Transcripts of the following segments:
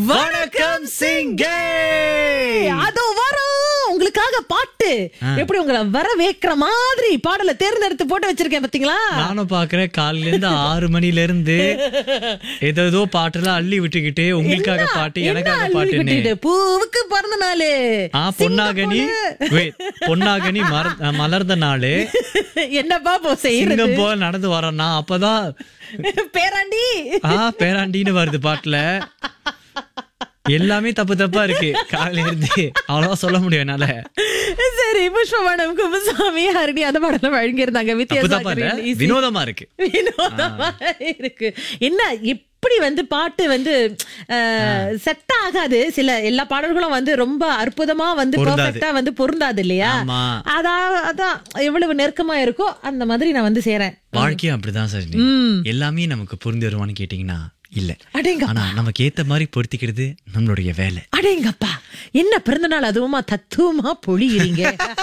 வணக்கம் சிங்கே அதோ வரும் உங்களுக்காக பாட்டு எப்படி உங்களை வர வைக்கிற மாதிரி பாடலை தேர்ந்தெடுத்து போட்டு வச்சிருக்கேன் பாத்தீங்களா நானும் பாக்குறேன் காலையில இருந்து ஆறு மணில இருந்து ஏதோ பாட்டெல்லாம் அள்ளி விட்டுக்கிட்டு உங்களுக்காக என்ன? பாட்டு என்ன எனக்காக அள்ளி பாட்டுன்னு விட்டுட்டு? பூவுக்கு பிறந்த நாளு ஆ பொன்னாகனி wait, பொன்னாகனி மர- மலர்ந்த நாளு என்னப்பா போ செய்யறது சிங்கம் போல நடந்து வரோம்னா அப்பதான் பேராண்டி ஆ பேராண்டின்னு வருது பாட்டுல எல்லாமே தப்பு தப்பா இருக்கு காலையில இருந்து அவ்வளவா சொல்ல முடியும் என்னால சரி புஷ்பவானம் குப்புசாமி ஹரிணி அந்த பாடல வழங்கி இருந்தாங்க தப்பு தப்பா இல்ல வினோதமா இருக்கு வினோதமா இருக்கு என்ன எப்படி வந்து பாட்டு வந்து செட் ஆகாது சில எல்லா பாடல்களும் வந்து ரொம்ப அற்புதமா வந்து பொருந்தாது. பெர்ஃபெக்ட்டா வந்து பொருந்தாது இல்லையா ஆமா. அதான் அதான் எவ்வளவு நெருக்கமா இருக்கோ அந்த மாதிரி நான் வந்து செய்றேன் வாழ்க்கையும் அப்படிதான் சார் எல்லாமே நமக்கு புரிந்து வருவான்னு கேட்டீங்கன்னா இல்ல அடேங்க ஆனா நமக்கு ஏத்த மாதிரி பொருத்திக்கிறது நம்மளுடைய வேலை அடேங்கப்பா என்ன பிறந்த நாள் அதுவுமா தத்துவமா பொழியிறீங்க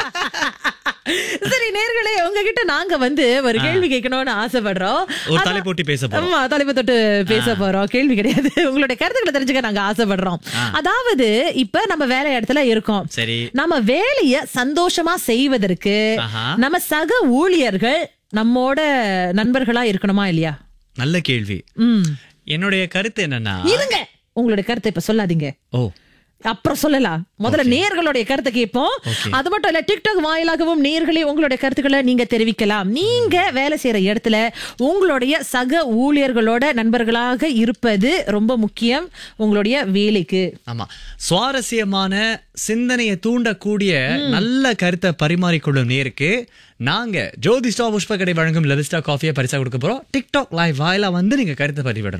சரி நேர்களே உங்ககிட்ட நாங்க வந்து ஒரு கேள்வி கேட்கணும்னு ஆசைப்படுறோம் ஒரு தலை போட்டு பேச போறோம் ஆமா தலைமை தொட்டு பேச போறோம் கேள்வி கிடையாது உங்களுடைய கருத்துக்களை தெரிஞ்சுக்க நாங்க ஆசைப்படுறோம் அதாவது இப்ப நம்ம வேலை இடத்துல இருக்கோம் சரி நம்ம வேலைய சந்தோஷமா செய்வதற்கு ஆஹா. நம்ம சக ஊழியர்கள் நம்மோட நண்பர்களா இருக்கணுமா இல்லையா நல்ல கேள்வி ம் என்னுடைய கருத்து என்னன்னா இருங்க உங்களுடைய கருத்தை இப்ப சொல்லாதீங்க ஓ அப்புறம் சொல்லலாம் முதல்ல நேர்களுடைய கருத்தை கேட்போம் அது மட்டும் இல்ல டிக்டாக் வாயிலாகவும் நேர்களே உங்களுடைய கருத்துக்களை நீங்க தெரிவிக்கலாம் நீங்க வேலை செய்யற இடத்துல உங்களுடைய சக ஊழியர்களோட நண்பர்களாக இருப்பது ரொம்ப முக்கியம் உங்களுடைய வேலைக்கு ஆமா சுவாரஸ்யமான சிந்தனையை தூண்டக்கூடிய நல்ல கருத்தை பரிமாறிக்கொள்ளும் நேருக்கு நாங்க ஜோதிஸ்டா புஷ்ப கடை வழங்கும் லெவிஸ்டா காஃபியை பரிசா கொடுக்க போறோம் டிக்டாக் லைவ் வாயிலா வந்து நீங்க கருத்தை பதிவிடணும்